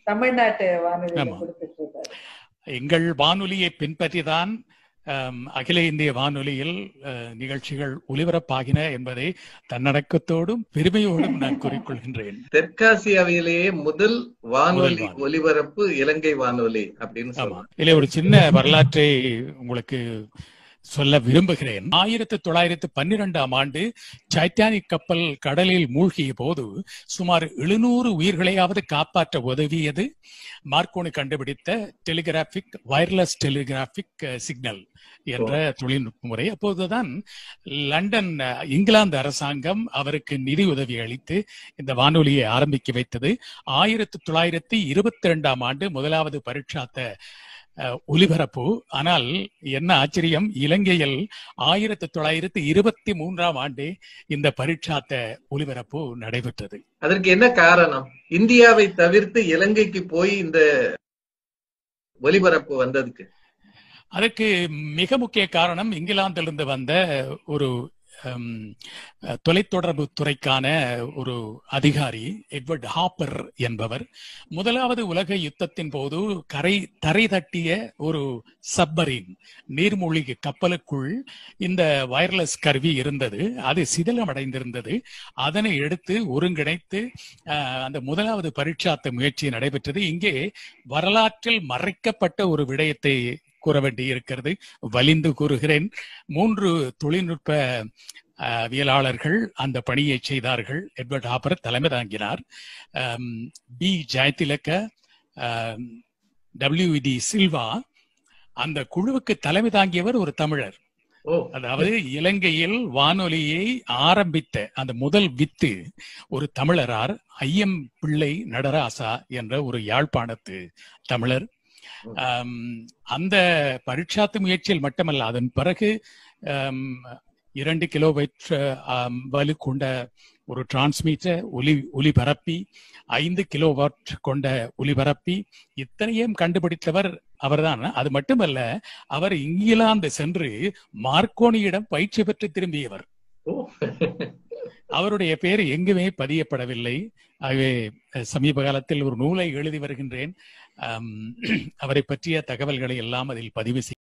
தமிழ்நாட்டு வானொலியில ஆமா. கொடுத்துட்டு இருக்காரு எங்கள் வானொலியை பின்பற்றிதான் ஆம், அகில இந்திய வானொலியில் அஹ், நிகழ்ச்சிகள் ஒலிபரப்பாகின என்பதை தன்னடக்கத்தோடும் பெருமையோடும் நான் கூறிக்கொள்கின்றேன் தெற்காசியாவிலேயே முதல் வானொலி முதல் வானொலி. ஒலிபரப்பு இலங்கை வானொலி அப்படின்னு ஆமா சொல்லுவாங்க இதுல ஒரு சின்ன வரலாற்றை உங்களுக்கு சொல்ல விரும்புகிறேன் ஆயிரத்தி தொள்ளாயிரத்தி பன்னிரெண்டாம் ஆண்டு டைட்டானிக் கப்பல் கடலில் மூழ்கிய போது சுமார் எழுநூறு உயிர்களையாவது காப்பாற்ற உதவியது மார்க்கோனி கண்டுபிடித்த டெலிகிராபிக் வயர்லெஸ் டெலிகிராபிக் சிக்னல் என்ற தொழில்நுட்ப முறை அப்போதுதான் லண்டன் அஹ், இங்கிலாந்து அரசாங்கம் அவருக்கு நிதி உதவி அளித்து இந்த வானொலியை ஆரம்பிக்க வைத்தது ஆயிரத்தி தொள்ளாயிரத்தி இருபத்தி ரெண்டாம் ஆண்டு முதலாவது பரீட்சாத்த அஹ், ஒலிபரப்பு ஆனால் என்ன ஆச்சரியம் இலங்கையில் ஆயிரத்தி தொள்ளாயிரத்தி இருபத்தி மூன்றாம் ஆண்டே இந்த பரீட்சாத்த ஒலிபரப்பு நடைபெற்றது அதற்கு என்ன காரணம் இந்தியாவை தவிர்த்து இலங்கைக்கு போய் இந்த ஒலிபரப்பு வந்ததுக்கு அதற்கு மிக முக்கிய காரணம் இங்கிலாந்திலிருந்து வந்த ஒரு ஹம், அஹ், தொலைத்தொடர்பு துறைக்கான ஒரு அதிகாரி எட்வர்ட் ஹாப்பர் என்பவர் முதலாவது உலக யுத்தத்தின் போது கரை தரை தட்டிய ஒரு சப்பரின் நீர்மூழ்கி கப்பலுக்குள் இந்த வயர்லெஸ் கருவி இருந்தது அது சிதிலமடைந்திருந்தது அதனை எடுத்து ஒருங்கிணைத்து அஹ், அந்த முதலாவது பரீட்சாத்த முயற்சி நடைபெற்றது இங்கே வரலாற்றில் மறைக்கப்பட்ட ஒரு விடயத்தை கூற வேண்டி இருக்கிறது வலிந்து கூறுகிறேன் மூன்று தொழில்நுட்ப அஹ், வியலாளர்கள் அந்த பணியை செய்தார்கள் எட்வர்ட் ஹாப்பர் தலைமை தாங்கினார் அம், பி ஜெயதிலக்க டபிள்யூடி சில்வா அந்த குழுவுக்கு தலைமை தாங்கியவர் ஒரு தமிழர் ஓ அதாவது இலங்கையில் வானொலியை ஆரம்பித்த அந்த முதல் வித்து ஒரு தமிழரார் ஐயம் பிள்ளை நடராசா என்ற ஒரு யாழ்ப்பாணத்து தமிழர் ஆம், அந்த பரீட்சாத்து முயற்சியில் மட்டுமல்ல அதன் பிறகு ஆம், இரண்டு கிலோபைட் ஆம், வலு கொண்ட ஒரு டிரான்ஸ்மீட்டர் ஒலி ஒலிபரப்பி ஐந்து கிலோவாட் கொண்ட ஒலிபரப்பி இத்தனையும் கண்டுபிடித்தவர் அவர்தான் அது மட்டுமல்ல அவர் இங்கிலாந்து சென்று மார்க்கோனியிடம் பயிற்சி பெற்று திரும்பியவர் ஓ அவருடைய பெயர் எங்குமே பதியப்படவில்லை ஆகவே அஹ், சமீப காலத்தில் ஒரு நூலை எழுதி வருகின்றேன் ஆம், அவரை பற்றிய தகவல்களை எல்லாம் அதில் பதிவு செய்ய